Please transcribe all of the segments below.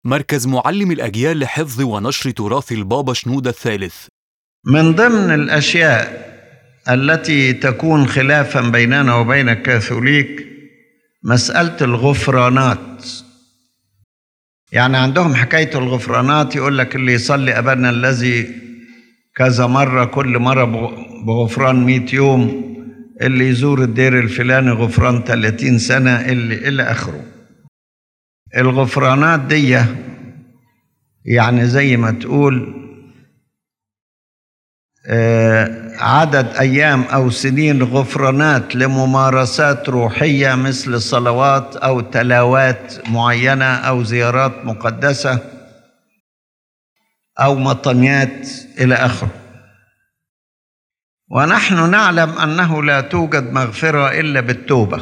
مركز معلم الأجيال لحفظ ونشر تراث البابا شنودة الثالث من ضمن الاشياء التي تكون خلافا بيننا وبين الكاثوليك مساله الغفرانات يعني عندهم حكايه الغفرانات يقول لك اللي يصلي ابانا الذي كذا مره كل مره بغ- بغفران 100 يوم اللي يزور الدير الفلاني غفران 30 سنه اللي الى اخره الغفرانات دي يعني زي ما تقول آه، عدد ايام او سنين غفرانات لممارسات روحيه مثل صلوات او تلاوات معينه او زيارات مقدسه او مطنيات الى اخره ونحن نعلم انه لا توجد مغفره الا بالتوبه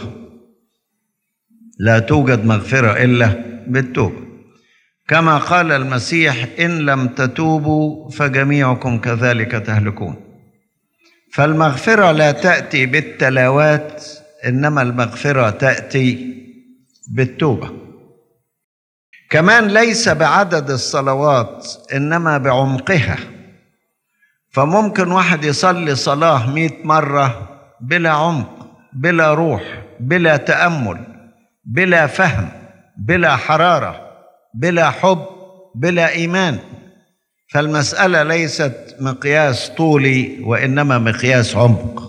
لا توجد مغفره الا بالتوبه كما قال المسيح ان لم تتوبوا فجميعكم كذلك تهلكون فالمغفره لا تاتي بالتلاوات انما المغفره تاتي بالتوبه كمان ليس بعدد الصلوات انما بعمقها فممكن واحد يصلي صلاه مئة مره بلا عمق بلا روح بلا تامل بلا فهم بلا حراره بلا حب بلا ايمان فالمساله ليست مقياس طولي وانما مقياس عمق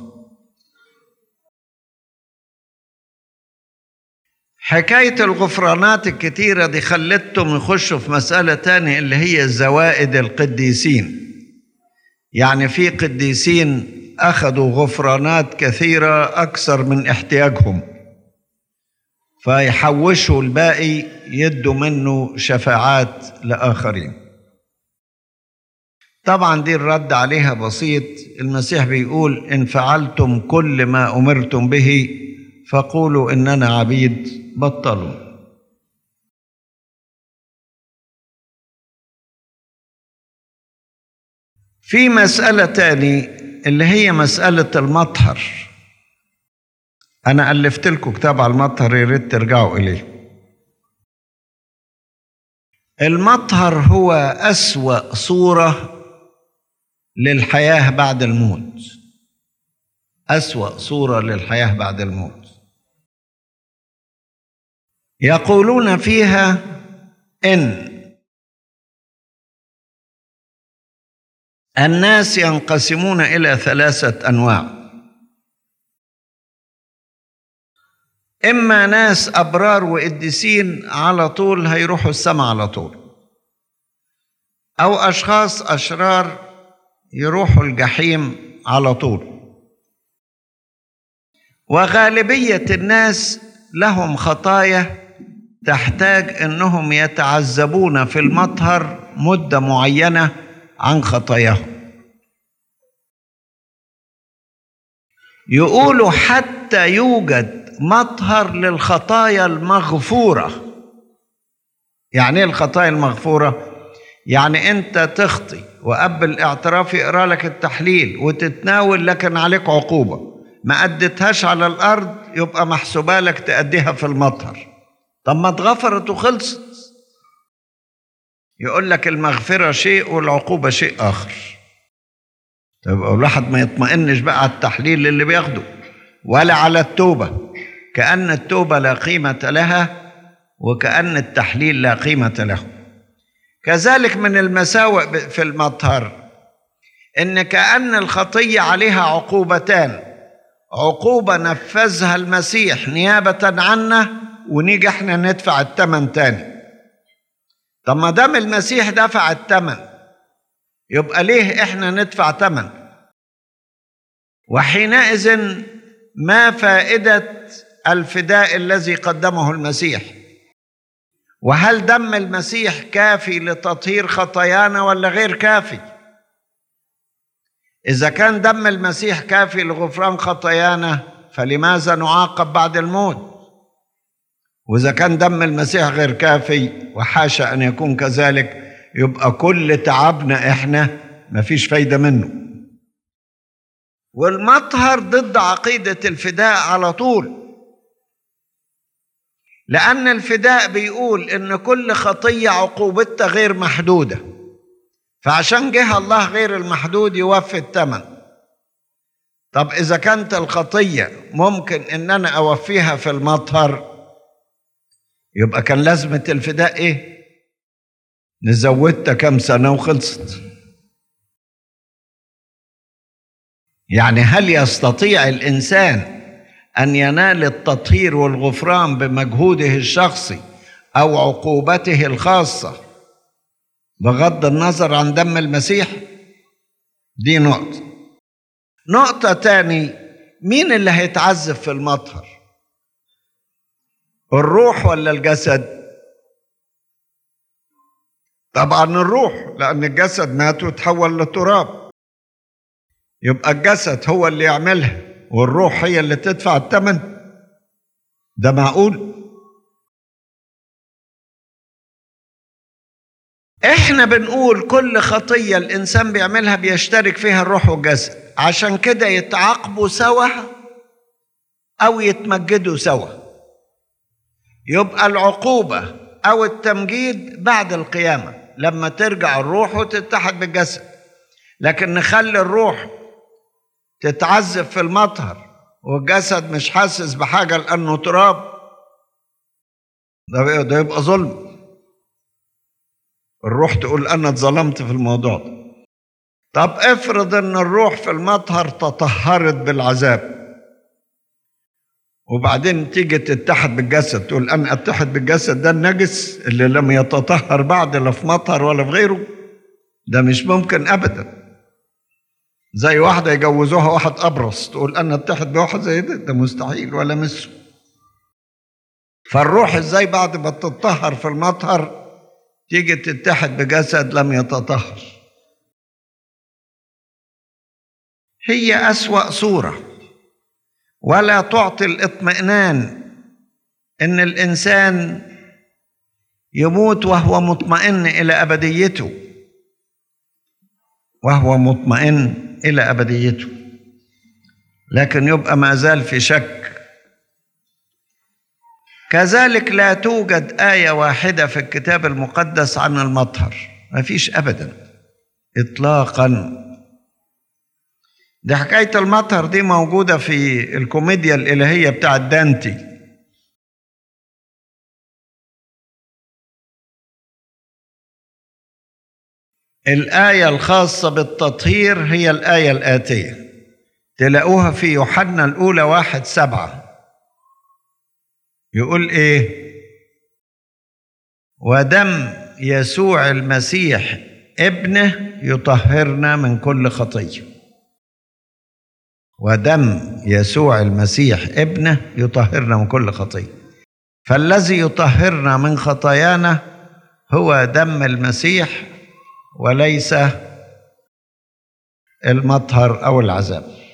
حكايه الغفرانات الكتيره دي خلتهم يخشوا في مساله تانية اللي هي زوائد القديسين يعني في قديسين اخذوا غفرانات كثيره اكثر من احتياجهم فيحوشوا الباقي يدوا منه شفاعات لآخرين طبعا دي الرد عليها بسيط المسيح بيقول إن فعلتم كل ما أمرتم به فقولوا إننا عبيد بطلوا في مسألة تاني اللي هي مسألة المطهر أنا ألفت لكم كتاب على المطهر يا ريت ترجعوا إليه. المطهر هو أسوأ صورة للحياة بعد الموت. أسوأ صورة للحياة بعد الموت. يقولون فيها إن الناس ينقسمون إلى ثلاثة أنواع. إما ناس أبرار وقديسين على طول هيروحوا السماء على طول أو أشخاص أشرار يروحوا الجحيم على طول وغالبية الناس لهم خطايا تحتاج أنهم يتعذبون في المطهر مدة معينة عن خطاياهم يقولوا حتى يوجد مطهر للخطايا المغفورة يعني ايه الخطايا المغفورة؟ يعني انت تخطي واب الاعتراف يقرا لك التحليل وتتناول لكن عليك عقوبة ما اديتهاش على الارض يبقى محسوبة لك تأديها في المطهر طب ما اتغفرت وخلصت يقول لك المغفرة شيء والعقوبة شيء آخر طب الواحد ما يطمئنش بقى على التحليل اللي بياخده ولا على التوبة كأن التوبة لا قيمة لها وكأن التحليل لا قيمة له كذلك من المساوئ في المطهر إن كأن الخطية عليها عقوبتان عقوبة نفذها المسيح نيابة عنا ونيجي احنا ندفع الثمن تاني طب ما دام المسيح دفع الثمن يبقى ليه احنا ندفع ثمن وحينئذ ما فائدة الفداء الذي قدمه المسيح وهل دم المسيح كافي لتطهير خطايانا ولا غير كافي إذا كان دم المسيح كافي لغفران خطايانا فلماذا نعاقب بعد الموت وإذا كان دم المسيح غير كافي وحاشا أن يكون كذلك يبقى كل تعبنا إحنا مفيش فايدة منه والمطهر ضد عقيدة الفداء على طول لأن الفداء بيقول إن كل خطية عقوبتها غير محدودة فعشان جه الله غير المحدود يوفي الثمن طب إذا كانت الخطية ممكن إن أنا أوفيها في المطهر يبقى كان لازمة الفداء إيه؟ نزودتها كم سنة وخلصت يعني هل يستطيع الإنسان أن ينال التطهير والغفران بمجهوده الشخصي أو عقوبته الخاصة بغض النظر عن دم المسيح دي نقطة نقطة تاني مين اللي هيتعذب في المطهر الروح ولا الجسد طبعا الروح لأن الجسد مات وتحول لتراب يبقى الجسد هو اللي يعملها والروح هي اللي تدفع الثمن ده معقول احنا بنقول كل خطية الانسان بيعملها بيشترك فيها الروح والجسد عشان كده يتعاقبوا سوا او يتمجدوا سوا يبقى العقوبة او التمجيد بعد القيامة لما ترجع الروح وتتحد بالجسد لكن نخلي الروح تتعذب في المطهر والجسد مش حاسس بحاجة لأنه تراب ده ده يبقى ظلم الروح تقول أنا اتظلمت في الموضوع ده طب افرض ان الروح في المطهر تطهرت بالعذاب وبعدين تيجي تتحد بالجسد تقول انا اتحد بالجسد ده النجس اللي لم يتطهر بعد لا في مطهر ولا في غيره ده مش ممكن ابدا زي واحده يجوزوها واحد ابرص تقول انا اتحد بواحد زي ده ده مستحيل ولا مسه فالروح ازاي بعد ما تتطهر في المطهر تيجي تتحد بجسد لم يتطهر هي اسوا صوره ولا تعطي الاطمئنان ان الانسان يموت وهو مطمئن الى ابديته وهو مطمئن الى ابديته لكن يبقى ما زال في شك كذلك لا توجد ايه واحده في الكتاب المقدس عن المطهر ما فيش ابدا اطلاقا دي حكايه المطهر دي موجوده في الكوميديا الالهيه بتاعت دانتي الآية الخاصة بالتطهير هي الآية الآتية تلاقوها في يوحنا الأولى واحد سبعة يقول إيه ودم يسوع المسيح ابنه يطهرنا من كل خطية ودم يسوع المسيح ابنه يطهرنا من كل خطية فالذي يطهرنا من خطايانا هو دم المسيح وليس المطهر او العذاب